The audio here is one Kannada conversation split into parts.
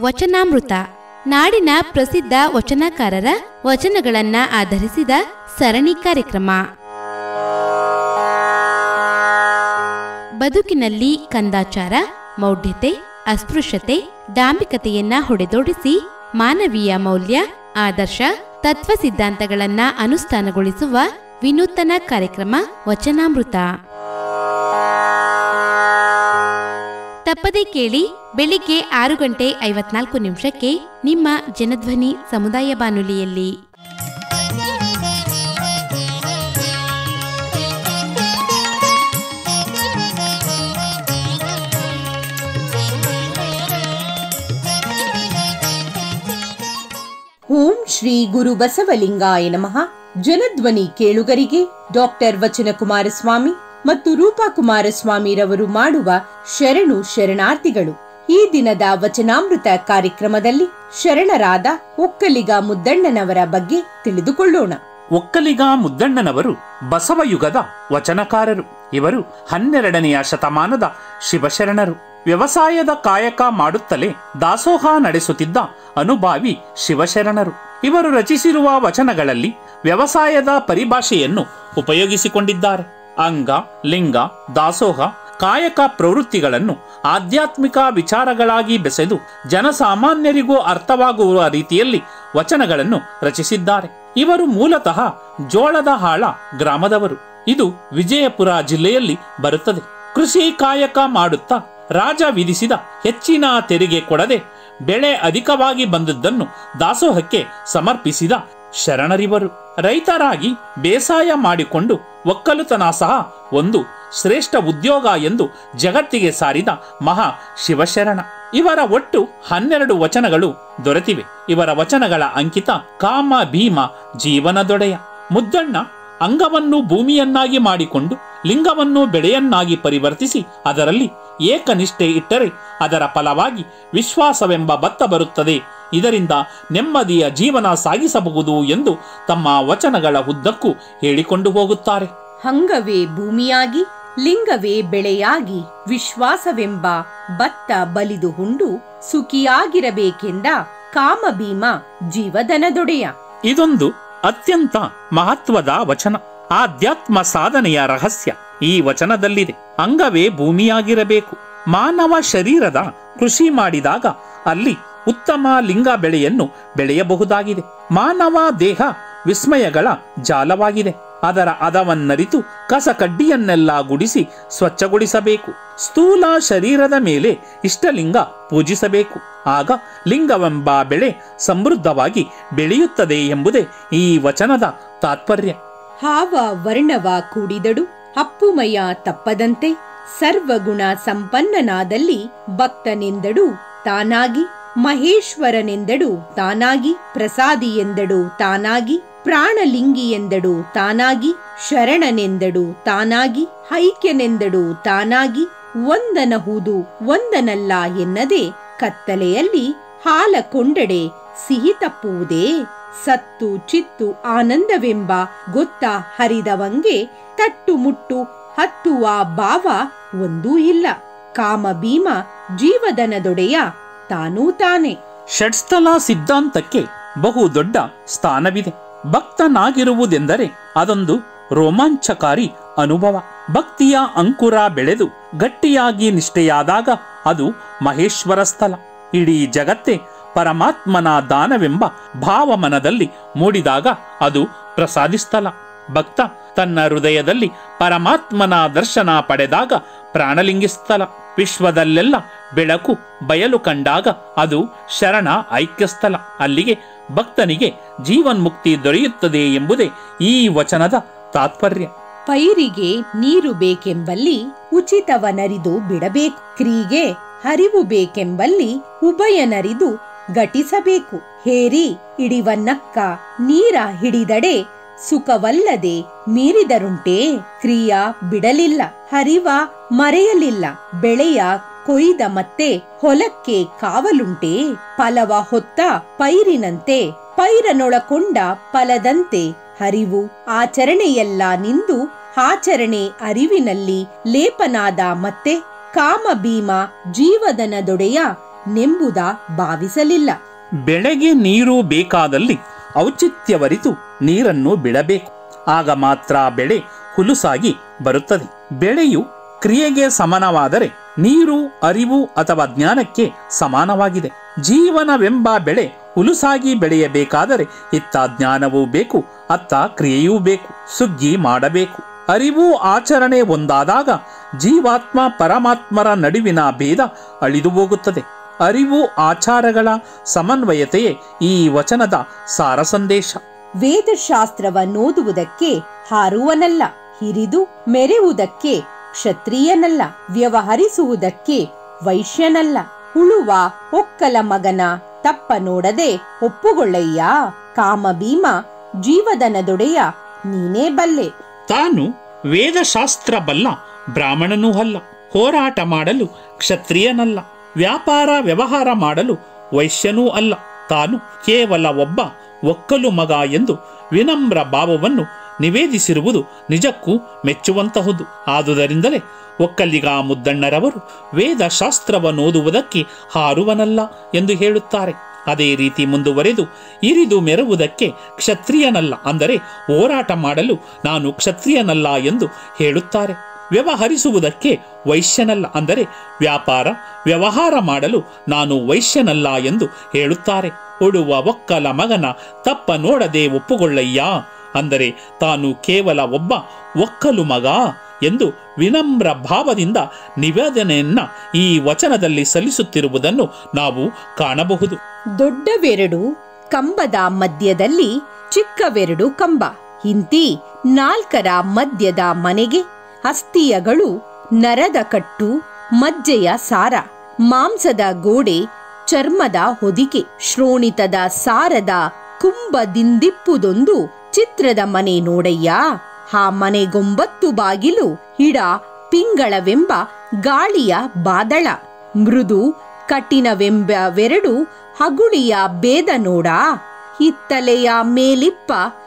ವಚನಾಮೃತ ನಾಡಿನ ಪ್ರಸಿದ್ಧ ವಚನಕಾರರ ವಚನಗಳನ್ನ ಆಧರಿಸಿದ ಸರಣಿ ಕಾರ್ಯಕ್ರಮ ಬದುಕಿನಲ್ಲಿ ಕಂದಾಚಾರ ಮೌಢ್ಯತೆ ಅಸ್ಪೃಶ್ಯತೆ ಡಾಂಬಿಕತೆಯನ್ನ ಹೊಡೆದೋಡಿಸಿ ಮಾನವೀಯ ಮೌಲ್ಯ ಆದರ್ಶ ತತ್ವ ಸಿದ್ಧಾಂತಗಳನ್ನ ಅನುಷ್ಠಾನಗೊಳಿಸುವ ವಿನೂತನ ಕಾರ್ಯಕ್ರಮ ವಚನಾಮೃತ ತಪ್ಪದೇ ಕೇಳಿ ಬೆಳಿಗ್ಗೆ ಆರು ಗಂಟೆ ಐವತ್ನಾಲ್ಕು ನಿಮಿಷಕ್ಕೆ ನಿಮ್ಮ ಜನಧ್ವನಿ ಸಮುದಾಯ ಬಾನುಲಿಯಲ್ಲಿ ಓಂ ಶ್ರೀ ಗುರು ಬಸವಲಿಂಗಾಯ ನಮಃ ಜನಧ್ವನಿ ಕೇಳುಗರಿಗೆ ಡಾಕ್ಟರ್ ವಚನ ಕುಮಾರಸ್ವಾಮಿ ಮತ್ತು ರೂಪಾ ಕುಮಾರಸ್ವಾಮಿರವರು ಮಾಡುವ ಶರಣು ಶರಣಾರ್ಥಿಗಳು ಈ ದಿನದ ವಚನಾಮೃತ ಕಾರ್ಯಕ್ರಮದಲ್ಲಿ ಶರಣರಾದ ಒಕ್ಕಲಿಗ ಮುದ್ದಣ್ಣನವರ ಬಗ್ಗೆ ತಿಳಿದುಕೊಳ್ಳೋಣ ಒಕ್ಕಲಿಗ ಮುದ್ದಣ್ಣನವರು ಬಸವಯುಗದ ವಚನಕಾರರು ಇವರು ಹನ್ನೆರಡನೆಯ ಶತಮಾನದ ಶಿವಶರಣರು ವ್ಯವಸಾಯದ ಕಾಯಕ ಮಾಡುತ್ತಲೇ ದಾಸೋಹ ನಡೆಸುತ್ತಿದ್ದ ಅನುಭಾವಿ ಶಿವಶರಣರು ಇವರು ರಚಿಸಿರುವ ವಚನಗಳಲ್ಲಿ ವ್ಯವಸಾಯದ ಪರಿಭಾಷೆಯನ್ನು ಉಪಯೋಗಿಸಿಕೊಂಡಿದ್ದಾರೆ ಅಂಗ ಲಿಂಗ ದಾಸೋಹ ಕಾಯಕ ಪ್ರವೃತ್ತಿಗಳನ್ನು ಆಧ್ಯಾತ್ಮಿಕ ವಿಚಾರಗಳಾಗಿ ಬೆಸೆದು ಜನಸಾಮಾನ್ಯರಿಗೂ ಅರ್ಥವಾಗುವ ರೀತಿಯಲ್ಲಿ ವಚನಗಳನ್ನು ರಚಿಸಿದ್ದಾರೆ ಇವರು ಮೂಲತಃ ಜೋಳದ ಹಾಳ ಗ್ರಾಮದವರು ಇದು ವಿಜಯಪುರ ಜಿಲ್ಲೆಯಲ್ಲಿ ಬರುತ್ತದೆ ಕೃಷಿ ಕಾಯಕ ಮಾಡುತ್ತಾ ರಾಜ ವಿಧಿಸಿದ ಹೆಚ್ಚಿನ ತೆರಿಗೆ ಕೊಡದೆ ಬೆಳೆ ಅಧಿಕವಾಗಿ ಬಂದದ್ದನ್ನು ದಾಸೋಹಕ್ಕೆ ಸಮರ್ಪಿಸಿದ ಶರಣರಿವರು ರೈತರಾಗಿ ಬೇಸಾಯ ಮಾಡಿಕೊಂಡು ಒಕ್ಕಲುತನ ಸಹ ಒಂದು ಶ್ರೇಷ್ಠ ಉದ್ಯೋಗ ಎಂದು ಜಗತ್ತಿಗೆ ಸಾರಿದ ಮಹಾ ಶಿವಶರಣ ಇವರ ಒಟ್ಟು ಹನ್ನೆರಡು ವಚನಗಳು ದೊರೆತಿವೆ ಇವರ ವಚನಗಳ ಅಂಕಿತ ಕಾಮ ಭೀಮ ಜೀವನದೊಡೆಯ ಮುದ್ದಣ್ಣ ಅಂಗವನ್ನು ಭೂಮಿಯನ್ನಾಗಿ ಮಾಡಿಕೊಂಡು ಲಿಂಗವನ್ನು ಬೆಳೆಯನ್ನಾಗಿ ಪರಿವರ್ತಿಸಿ ಅದರಲ್ಲಿ ಏಕನಿಷ್ಠೆ ಇಟ್ಟರೆ ಅದರ ಫಲವಾಗಿ ವಿಶ್ವಾಸವೆಂಬ ಭತ್ತ ಬರುತ್ತದೆ ಇದರಿಂದ ನೆಮ್ಮದಿಯ ಜೀವನ ಸಾಗಿಸಬಹುದು ಎಂದು ತಮ್ಮ ವಚನಗಳ ಉದ್ದಕ್ಕೂ ಹೇಳಿಕೊಂಡು ಹೋಗುತ್ತಾರೆ ಹಂಗವೇ ಭೂಮಿಯಾಗಿ ಲಿಂಗವೇ ಬೆಳೆಯಾಗಿ ವಿಶ್ವಾಸವೆಂಬ ಭತ್ತ ಬಲಿದು ಹುಂಡು ಸುಖಿಯಾಗಿರಬೇಕೆಂದ ಕಾಮಭೀಮ ಜೀವದನದೊಡೆಯ ಇದೊಂದು ಅತ್ಯಂತ ಮಹತ್ವದ ವಚನ ಆಧ್ಯಾತ್ಮ ಸಾಧನೆಯ ರಹಸ್ಯ ಈ ವಚನದಲ್ಲಿದೆ ಅಂಗವೇ ಭೂಮಿಯಾಗಿರಬೇಕು ಮಾನವ ಶರೀರದ ಕೃಷಿ ಮಾಡಿದಾಗ ಅಲ್ಲಿ ಉತ್ತಮ ಲಿಂಗ ಬೆಳೆಯನ್ನು ಬೆಳೆಯಬಹುದಾಗಿದೆ ಮಾನವ ದೇಹ ವಿಸ್ಮಯಗಳ ಜಾಲವಾಗಿದೆ ಅದರ ಅದವನ್ನರಿತು ಕಸ ಕಡ್ಡಿಯನ್ನೆಲ್ಲ ಗುಡಿಸಿ ಸ್ವಚ್ಛಗೊಳಿಸಬೇಕು ಸ್ಥೂಲ ಶರೀರದ ಮೇಲೆ ಇಷ್ಟಲಿಂಗ ಪೂಜಿಸಬೇಕು ಆಗ ಲಿಂಗವೆಂಬ ಬೆಳೆ ಸಮೃದ್ಧವಾಗಿ ಬೆಳೆಯುತ್ತದೆ ಎಂಬುದೇ ಈ ವಚನದ ತಾತ್ಪರ್ಯ ಹಾವ ವರ್ಣವ ಕೂಡಿದಡು ಅಪ್ಪುಮಯ ತಪ್ಪದಂತೆ ಸರ್ವಗುಣ ಸಂಪನ್ನನಾದಲ್ಲಿ ಭಕ್ತನೆಂದಡು ತಾನಾಗಿ ಮಹೇಶ್ವರನೆಂದಡು ತಾನಾಗಿ ಪ್ರಸಾದಿ ಎಂದಡು ತಾನಾಗಿ ಪ್ರಾಣಲಿಂಗಿ ಎಂದಡು ತಾನಾಗಿ ಶರಣನೆಂದಡು ತಾನಾಗಿ ಐಕ್ಯನೆಂದಡು ತಾನಾಗಿ ಒಂದನಹುದು ಒಂದನಲ್ಲ ಎನ್ನದೆ ಕತ್ತಲೆಯಲ್ಲಿ ಹಾಲ ಕೊಂಡಡೆ ಸಿಹಿ ತಪ್ಪುವುದೇ ಸತ್ತು ಚಿತ್ತು ಆನಂದವೆಂಬ ಗೊತ್ತ ಹರಿದವಂಗೆ ತಟ್ಟು ಮುಟ್ಟು ಹತ್ತುವ ಭಾವ ಒಂದೂ ಇಲ್ಲ ಕಾಮ ಭೀಮ ಜೀವದನದೊಡೆಯ ತಾನೂ ತಾನೆ ಷಡ್ಸ್ಥಲ ಸಿದ್ಧಾಂತಕ್ಕೆ ಬಹು ದೊಡ್ಡ ಸ್ಥಾನವಿದೆ ಭಕ್ತನಾಗಿರುವುದೆಂದರೆ ಅದೊಂದು ರೋಮಾಂಚಕಾರಿ ಅನುಭವ ಭಕ್ತಿಯ ಅಂಕುರ ಬೆಳೆದು ಗಟ್ಟಿಯಾಗಿ ನಿಷ್ಠೆಯಾದಾಗ ಅದು ಮಹೇಶ್ವರ ಸ್ಥಳ ಇಡೀ ಜಗತ್ತೇ ಪರಮಾತ್ಮನ ದಾನವೆಂಬ ಭಾವ ಮನದಲ್ಲಿ ಮೂಡಿದಾಗ ಅದು ಪ್ರಸಾದಿ ಸ್ಥಳ ಭಕ್ತ ತನ್ನ ಹೃದಯದಲ್ಲಿ ಪರಮಾತ್ಮನ ದರ್ಶನ ಪಡೆದಾಗ ಪ್ರಾಣಲಿಂಗಿ ಸ್ಥಳ ವಿಶ್ವದಲ್ಲೆಲ್ಲ ಬೆಳಕು ಬಯಲು ಕಂಡಾಗ ಅದು ಶರಣ ಐಕ್ಯ ಸ್ಥಳ ಅಲ್ಲಿಗೆ ಭಕ್ತನಿಗೆ ಜೀವನ್ಮುಕ್ತಿ ದೊರೆಯುತ್ತದೆ ಎಂಬುದೇ ಈ ವಚನದ ತಾತ್ಪರ್ಯ ಪೈರಿಗೆ ನೀರು ಬೇಕೆಂಬಲ್ಲಿ ಉಚಿತವನರಿದು ಬಿಡಬೇಕು ಕ್ರಿಗೆ ಹರಿವು ಬೇಕೆಂಬಲ್ಲಿ ಉಭಯನರಿದು ಘಟಿಸಬೇಕು ಹೇರಿ ಇಡಿವನ್ನಕ್ಕ ನೀರ ಹಿಡಿದಡೆ ಸುಖವಲ್ಲದೆ ಮೀರಿದರುಂಟೆ ಕ್ರಿಯಾ ಬಿಡಲಿಲ್ಲ ಹರಿವ ಮರೆಯಲಿಲ್ಲ ಬೆಳೆಯ ಕೊಯ್ದ ಮತ್ತೆ ಹೊಲಕ್ಕೆ ಕಾವಲುಂಟೆ ಫಲವ ಹೊತ್ತ ಪೈರಿನಂತೆ ಪೈರನೊಳಕೊಂಡ ಫಲದಂತೆ ಹರಿವು ಆಚರಣೆಯೆಲ್ಲ ನಿಂದು ಆಚರಣೆ ಅರಿವಿನಲ್ಲಿ ಲೇಪನಾದ ಮತ್ತೆ ಕಾಮ ಭೀಮ ಜೀವದನದೊಡೆಯ ನೆಂಬುದ ಭಾವಿಸಲಿಲ್ಲ ಬೆಳೆಗೆ ನೀರು ಬೇಕಾದಲ್ಲಿ ಔಚಿತ್ಯವರಿತು ನೀರನ್ನು ಬಿಡಬೇಕು ಆಗ ಮಾತ್ರ ಬೆಳೆ ಹುಲುಸಾಗಿ ಬರುತ್ತದೆ ಬೆಳೆಯು ಕ್ರಿಯೆಗೆ ಸಮಾನವಾದರೆ ನೀರು ಅರಿವು ಅಥವಾ ಜ್ಞಾನಕ್ಕೆ ಸಮಾನವಾಗಿದೆ ಜೀವನವೆಂಬ ಬೆಳೆ ಹುಲುಸಾಗಿ ಬೆಳೆಯಬೇಕಾದರೆ ಇತ್ತ ಜ್ಞಾನವೂ ಬೇಕು ಅತ್ತ ಕ್ರಿಯೆಯೂ ಬೇಕು ಸುಗ್ಗಿ ಮಾಡಬೇಕು ಅರಿವು ಆಚರಣೆ ಒಂದಾದಾಗ ಜೀವಾತ್ಮ ಪರಮಾತ್ಮರ ನಡುವಿನ ಭೇದ ಅಳಿದು ಹೋಗುತ್ತದೆ ಅರಿವು ಆಚಾರಗಳ ಸಮನ್ವಯತೆಯೇ ಈ ವಚನದ ಸಾರ ಸಂದೇಶ ವೇದಶಾಸ್ತ್ರವನ್ನೋದುವುದಕ್ಕೆ ಹಾರುವನಲ್ಲ ಹಿರಿದು ಮೆರೆಯುವುದಕ್ಕೆ ಕ್ಷತ್ರಿಯನಲ್ಲ ವ್ಯವಹರಿಸುವುದಕ್ಕೆ ವೈಶ್ಯನಲ್ಲ ಉಳುವ ಒಕ್ಕಲ ಮಗನ ತಪ್ಪ ನೋಡದೆ ಒಪ್ಪುಗೊಳ್ಳಯ್ಯ ಕಾಮಭೀಮ ಜೀವದನದೊಡೆಯ ನೀನೇ ಬಲ್ಲೆ ತಾನು ವೇದಶಾಸ್ತ್ರ ಬಲ್ಲ ಬ್ರಾಹ್ಮಣನೂ ಅಲ್ಲ ಹೋರಾಟ ಮಾಡಲು ಕ್ಷತ್ರಿಯನಲ್ಲ ವ್ಯಾಪಾರ ವ್ಯವಹಾರ ಮಾಡಲು ವೈಶ್ಯನೂ ಅಲ್ಲ ತಾನು ಕೇವಲ ಒಬ್ಬ ಒಕ್ಕಲು ಮಗ ಎಂದು ವಿನಮ್ರ ಭಾವವನ್ನು ನಿವೇದಿಸಿರುವುದು ನಿಜಕ್ಕೂ ಮೆಚ್ಚುವಂತಹುದು ಆದುದರಿಂದಲೇ ಒಕ್ಕಲಿಗ ಮುದ್ದಣ್ಣರವರು ವೇದಶಾಸ್ತ್ರವನ್ನು ಓದುವುದಕ್ಕೆ ಹಾರುವನಲ್ಲ ಎಂದು ಹೇಳುತ್ತಾರೆ ಅದೇ ರೀತಿ ಮುಂದುವರೆದು ಇರಿದು ಮೆರುವುದಕ್ಕೆ ಕ್ಷತ್ರಿಯನಲ್ಲ ಅಂದರೆ ಹೋರಾಟ ಮಾಡಲು ನಾನು ಕ್ಷತ್ರಿಯನಲ್ಲ ಎಂದು ಹೇಳುತ್ತಾರೆ ವ್ಯವಹರಿಸುವುದಕ್ಕೆ ವೈಶ್ಯನಲ್ಲ ಅಂದರೆ ವ್ಯಾಪಾರ ವ್ಯವಹಾರ ಮಾಡಲು ನಾನು ವೈಶ್ಯನಲ್ಲ ಎಂದು ಹೇಳುತ್ತಾರೆ ಉಡುವ ಒಕ್ಕಲ ಮಗನ ತಪ್ಪ ನೋಡದೆ ಒಪ್ಪುಗೊಳ್ಳಯ್ಯ ಅಂದರೆ ತಾನು ಕೇವಲ ಒಬ್ಬ ಒಕ್ಕಲು ಮಗ ಎಂದು ವಿನಮ್ರ ಭಾವದಿಂದ ನಿವೇದನೆಯನ್ನ ಈ ವಚನದಲ್ಲಿ ಸಲ್ಲಿಸುತ್ತಿರುವುದನ್ನು ನಾವು ಕಾಣಬಹುದು ದೊಡ್ಡವೆರಡು ಕಂಬದ ಮಧ್ಯದಲ್ಲಿ ಚಿಕ್ಕವೆರಡು ಕಂಬ ಇಂತಿ ನಾಲ್ಕರ ಮಧ್ಯದ ಮನೆಗೆ ಅಸ್ಥಿಯಗಳು ನರದ ಕಟ್ಟು ಮಜ್ಜೆಯ ಸಾರ ಮಾಂಸದ ಗೋಡೆ ಚರ್ಮದ ಹೊದಿಕೆ ಶ್ರೋಣಿತದ ಸಾರದ ಕುಂಭದಿಂದಿಪ್ಪುದೊಂದು ಚಿತ್ರದ ಮನೆ ನೋಡಯ್ಯ ಆ ಮನೆಗೊಂಬತ್ತು ಬಾಗಿಲು ಹಿಡ ಪಿಂಗಳವೆಂಬ ಗಾಳಿಯ ಬಾದಳ ಮೃದು ಕಠಿಣವೆಂಬವೆರಡು ಹಗುಳಿಯ ಭೇದ ನೋಡ ಹಿತ್ತಲೆಯ ಮೇಲಿಪ್ಪ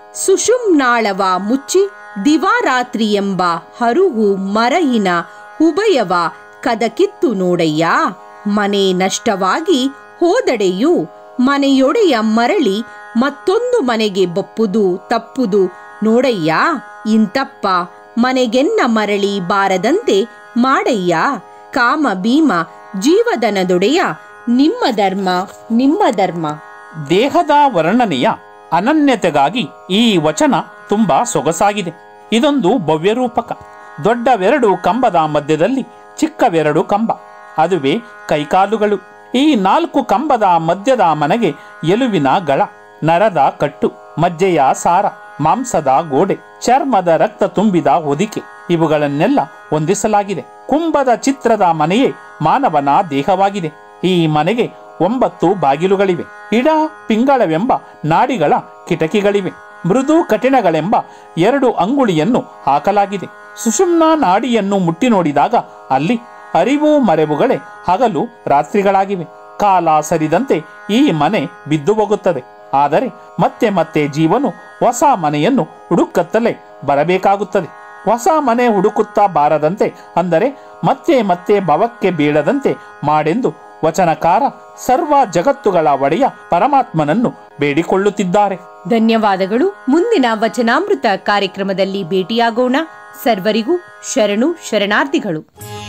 ಸುಷುಮ್ನಾಳವ ಮುಚ್ಚಿ ದಿವಾರಾತ್ರಿ ಎಂಬ ಹರುಹು ಮರಹಿನ ಉಭಯವ ಕದಕಿತ್ತು ನೋಡಯ್ಯ ಮನೆ ನಷ್ಟವಾಗಿ ಹೋದಡೆಯು ಮನೆಯೊಡೆಯ ಮರಳಿ ಮತ್ತೊಂದು ಮನೆಗೆ ಬಪ್ಪುದು ತಪ್ಪುದು ನೋಡಯ್ಯ ಇಂತಪ್ಪ ಮನೆಗೆನ್ನ ಮರಳಿ ಬಾರದಂತೆ ಮಾಡಯ್ಯ ಕಾಮ ಭೀಮ ಜೀವದನದೊಡೆಯ ನಿಮ್ಮ ಧರ್ಮ ನಿಮ್ಮ ಧರ್ಮ ದೇಹದ ವರ್ಣನೆಯ ಅನನ್ಯತೆಗಾಗಿ ಈ ವಚನ ತುಂಬಾ ಸೊಗಸಾಗಿದೆ ಇದೊಂದು ಭವ್ಯರೂಪಕ ದೊಡ್ಡವೆರಡು ಕಂಬದ ಮಧ್ಯದಲ್ಲಿ ಚಿಕ್ಕವೆರಡು ಕಂಬ ಅದುವೇ ಕೈಕಾಲುಗಳು ಈ ನಾಲ್ಕು ಕಂಬದ ಮಧ್ಯದ ಮನೆಗೆ ಎಲುವಿನ ಗಳ ನರದ ಕಟ್ಟು ಮಜ್ಜೆಯ ಸಾರ ಮಾಂಸದ ಗೋಡೆ ಚರ್ಮದ ರಕ್ತ ತುಂಬಿದ ಹೊದಿಕೆ ಇವುಗಳನ್ನೆಲ್ಲ ಹೊಂದಿಸಲಾಗಿದೆ ಕುಂಭದ ಚಿತ್ರದ ಮನೆಯೇ ಮಾನವನ ದೇಹವಾಗಿದೆ ಈ ಮನೆಗೆ ಒಂಬತ್ತು ಬಾಗಿಲುಗಳಿವೆ ಇಡ ಪಿಂಗಳವೆಂಬ ನಾಡಿಗಳ ಕಿಟಕಿಗಳಿವೆ ಮೃದು ಕಠಿಣಗಳೆಂಬ ಎರಡು ಅಂಗುಳಿಯನ್ನು ಹಾಕಲಾಗಿದೆ ಸುಷುಮ್ನ ನಾಡಿಯನ್ನು ಮುಟ್ಟಿ ನೋಡಿದಾಗ ಅಲ್ಲಿ ಅರಿವು ಮರೆವುಗಳೇ ಹಗಲು ರಾತ್ರಿಗಳಾಗಿವೆ ಕಾಲ ಸರಿದಂತೆ ಈ ಮನೆ ಬಿದ್ದು ಹೋಗುತ್ತದೆ ಆದರೆ ಮತ್ತೆ ಮತ್ತೆ ಜೀವನು ಹೊಸ ಮನೆಯನ್ನು ಹುಡುಕತ್ತಲೇ ಬರಬೇಕಾಗುತ್ತದೆ ಹೊಸ ಮನೆ ಹುಡುಕುತ್ತಾ ಬಾರದಂತೆ ಅಂದರೆ ಮತ್ತೆ ಮತ್ತೆ ಭವಕ್ಕೆ ಬೀಳದಂತೆ ಮಾಡೆಂದು ವಚನಕಾರ ಸರ್ವ ಜಗತ್ತುಗಳ ಒಡೆಯ ಪರಮಾತ್ಮನನ್ನು ಬೇಡಿಕೊಳ್ಳುತ್ತಿದ್ದಾರೆ ಧನ್ಯವಾದಗಳು ಮುಂದಿನ ವಚನಾಮೃತ ಕಾರ್ಯಕ್ರಮದಲ್ಲಿ ಭೇಟಿಯಾಗೋಣ ಸರ್ವರಿಗೂ ಶರಣು ಶರಣಾರ್ಥಿಗಳು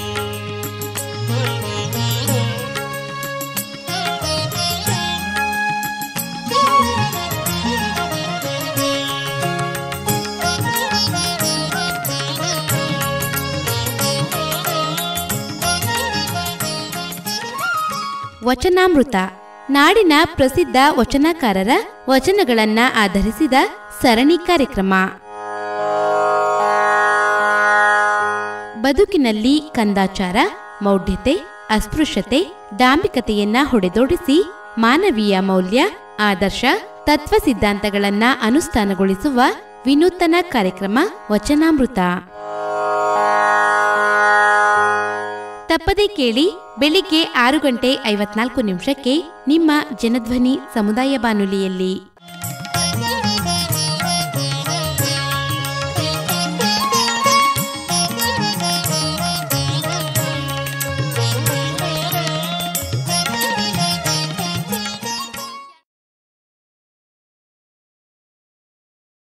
ವಚನಾಮೃತ ನಾಡಿನ ಪ್ರಸಿದ್ಧ ವಚನಕಾರರ ವಚನಗಳನ್ನ ಆಧರಿಸಿದ ಸರಣಿ ಕಾರ್ಯಕ್ರಮ ಬದುಕಿನಲ್ಲಿ ಕಂದಾಚಾರ ಮೌಢ್ಯತೆ ಅಸ್ಪೃಶ್ಯತೆ ಡಾಂಬಿಕತೆಯನ್ನ ಹೊಡೆದೋಡಿಸಿ ಮಾನವೀಯ ಮೌಲ್ಯ ಆದರ್ಶ ತತ್ವ ಸಿದ್ಧಾಂತಗಳನ್ನ ಅನುಷ್ಠಾನಗೊಳಿಸುವ ವಿನೂತನ ಕಾರ್ಯಕ್ರಮ ವಚನಾಮೃತ ತಪ್ಪದೇ ಕೇಳಿ ಬೆಳಿಗ್ಗೆ ಆರು ಗಂಟೆ ಐವತ್ನಾಲ್ಕು ನಿಮಿಷಕ್ಕೆ ನಿಮ್ಮ ಜನಧ್ವನಿ ಸಮುದಾಯ ಬಾನುಲಿಯಲ್ಲಿ